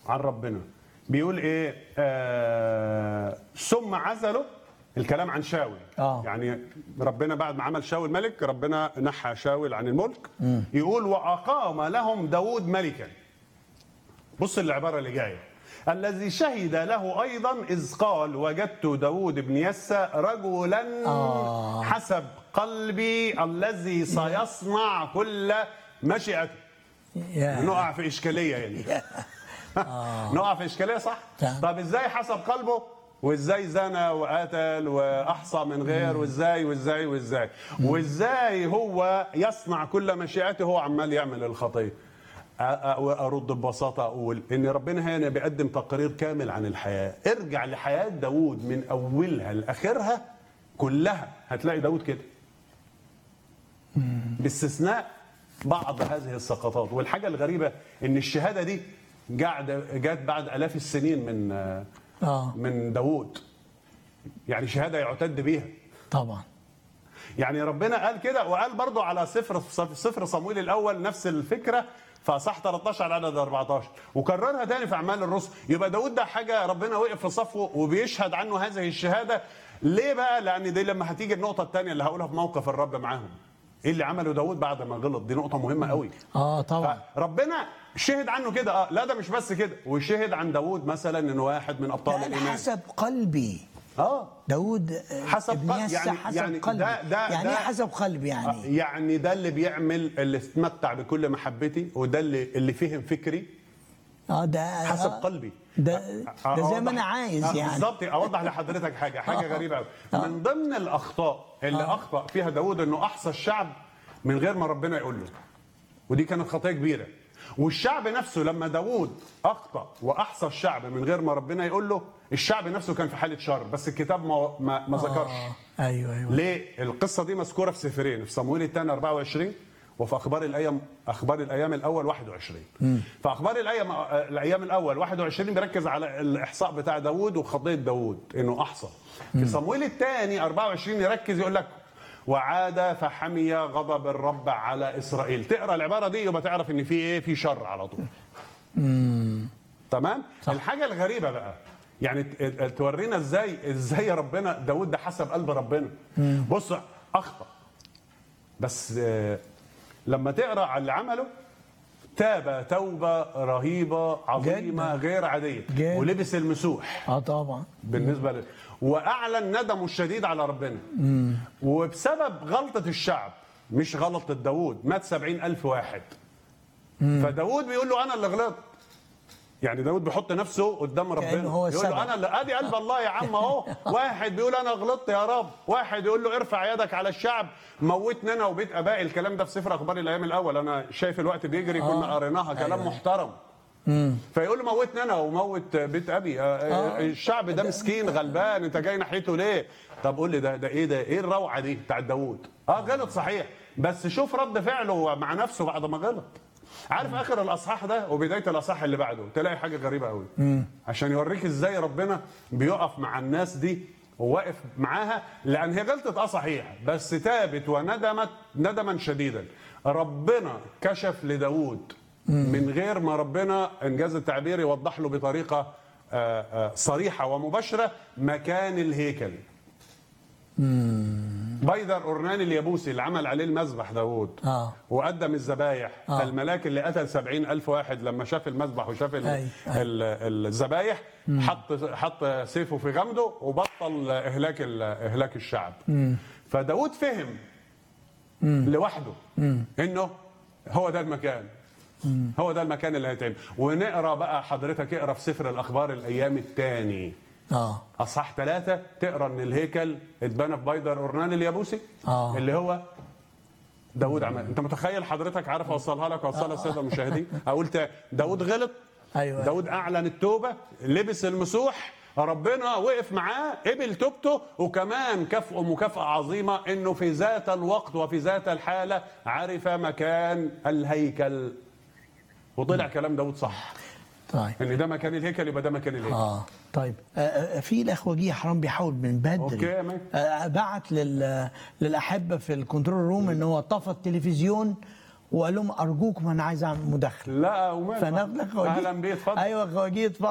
عن ربنا بيقول ايه آه ثم عزله الكلام عن شاول آه. يعني ربنا بعد ما عمل شاول ملك ربنا نحى شاول عن الملك يقول واقام لهم داود ملكا بص العباره اللي جايه الذي شهد له ايضا اذ قال وجدت داود بن يسى رجلا آه. حسب قلبي الذي سيصنع كل مشيئته يا نقع في اشكاليه يعني نقع في اشكاليه صح تمام. طب ازاي حسب قلبه وازاي زنى وقتل واحصى من غير وازاي وازاي وازاي وازاي هو يصنع كل مشيئته هو عمال يعمل الخطيه أ- أ- وارد ببساطه اقول ان ربنا هنا بيقدم تقرير كامل عن الحياه ارجع لحياه داود من اولها لاخرها كلها هتلاقي داود كده باستثناء بعض هذه السقطات والحاجه الغريبه ان الشهاده دي قاعده جت بعد الاف السنين من اه من داوود يعني شهاده يعتد بيها طبعا يعني ربنا قال كده وقال برضو على سفر سفر صمويل الاول نفس الفكره فصح 13 على عدد 14 وكررها تاني في اعمال الرسل يبقى داود ده حاجه ربنا وقف في صفه وبيشهد عنه هذه الشهاده ليه بقى لان دي لما هتيجي النقطه الثانيه اللي هقولها في موقف الرب معاهم ايه اللي عمله داود بعد ما غلط دي نقطه مهمه قوي اه طبعا ربنا شهد عنه كده اه لا ده مش بس كده وشهد عن داود مثلا انه واحد من ابطال قال الايمان حسب قلبي اه داود آه، حسب ابن قل- يسى يعني- حسب يعني قلبي ده- ده- يعني ده- ايه حسب قلبي يعني يعني ده اللي بيعمل اللي اتمتع بكل محبتي وده اللي اللي فهم فكري اه ده حسب آه، قلبي ده آه، ده زي أوضح- ما انا عايز آه، يعني بالظبط اوضح لحضرتك حاجه حاجه آه. غريبه قوي آه. من ضمن الاخطاء اللي اخطا فيها داود انه احصى الشعب من غير ما ربنا يقول له ودي كانت خطيه كبيره والشعب نفسه لما داود اخطا واحصى الشعب من غير ما ربنا يقول له الشعب نفسه كان في حاله شر بس الكتاب ما ما, ما ذكرش آه، ايوه ايوه ليه؟ القصة دي مذكورة في سفرين في صمويل الثاني 24 وفي أخبار الأيام أخبار الأيام الأول 21 في أخبار الأيام الأيام الأول 21 بيركز على الإحصاء بتاع داوود وخطية داوود إنه أحصى في صمويل الثاني 24 يركز يقول لك وعاد فحمي غضب الرب على إسرائيل تقرأ العبارة دي يبقى تعرف إن في إيه في شر على طول تمام صح. الحاجه الغريبه بقى يعني ت- ت- تورينا ازاي ازاي ربنا داود ده حسب قلب ربنا بص اخطا بس آه، لما تقرا على اللي عمله تاب توبه رهيبه عظيمه جداً. غير عاديه جداً. ولبس المسوح اه طبعا بالنسبه ل... واعلن ندمه الشديد على ربنا وبسبب غلطه الشعب مش غلطه داوود مات سبعين ألف واحد فداوود بيقول له انا اللي غلطت يعني داود بيحط نفسه قدام ربنا كأنه هو يقول له السبب. انا اللي ادي قلب الله يا عم اهو واحد بيقول انا غلطت يا رب واحد يقول له ارفع يدك على الشعب موتنا انا وبيت ابائي الكلام ده في سفر اخبار الايام الاول انا شايف الوقت بيجري كنا قريناها كلام أيوة. محترم فيقول له موتني انا وموت بيت ابي آه، آه، الشعب ده مسكين غلبان انت جاي ناحيته ليه طب قول لي ده ده ايه ده ايه الروعه دي بتاعت داوود اه غلط صحيح بس شوف رد فعله مع نفسه بعد ما غلط عارف اخر الاصحاح ده وبدايه الاصحاح اللي بعده تلاقي حاجه غريبه قوي عشان يوريك ازاي ربنا بيقف مع الناس دي وواقف معاها لان هي غلطت اه صحيح بس تابت وندمت ندما شديدا ربنا كشف لداود من غير ما ربنا انجاز التعبير يوضح له بطريقه آه، آه، صريحه ومباشره مكان الهيكل بيدر أورنان اليابوسي اللي عمل عليه المذبح داوود آه. وقدم الذبايح آه. الملاك اللي قتل سبعين ألف واحد لما شاف المذبح وشاف ال- أي، أي. ال- الذبايح حط حط سيفه في غمده وبطل إهلاك ال- إهلاك الشعب فداود فهم لوحده إنه هو ده المكان هو ده المكان اللي هيتعمل ونقرا بقى حضرتك اقرا في سفر الاخبار الايام الثاني اه اصحاح ثلاثة تقرا ان الهيكل اتبنى في بيدر اورنان اليابوسي آه. اللي هو داود عمل انت متخيل حضرتك عارف اوصلها لك واوصلها للساده المشاهدين اقول تا- داود غلط أيوة. داود اعلن التوبه لبس المسوح ربنا وقف معاه قبل توبته وكمان كافئه مكافاه عظيمه انه في ذات الوقت وفي ذات الحاله عرف مكان الهيكل وطلع كلام داود صح طيب ان ده مكان الهيكل يبقى ده مكان الهيكل اه طيب آه، آه، في الاخ وجيه حرام بيحاول من بدري أوكي، يا مان. آه، بعت لل للاحبه في الكنترول روم ان هو طفى التلفزيون وقال لهم ارجوكم انا عايز اعمل مداخله لا ومال فناخد لك خواجيه اهلا بيه اتفضل ايوه خواجيه اتفضل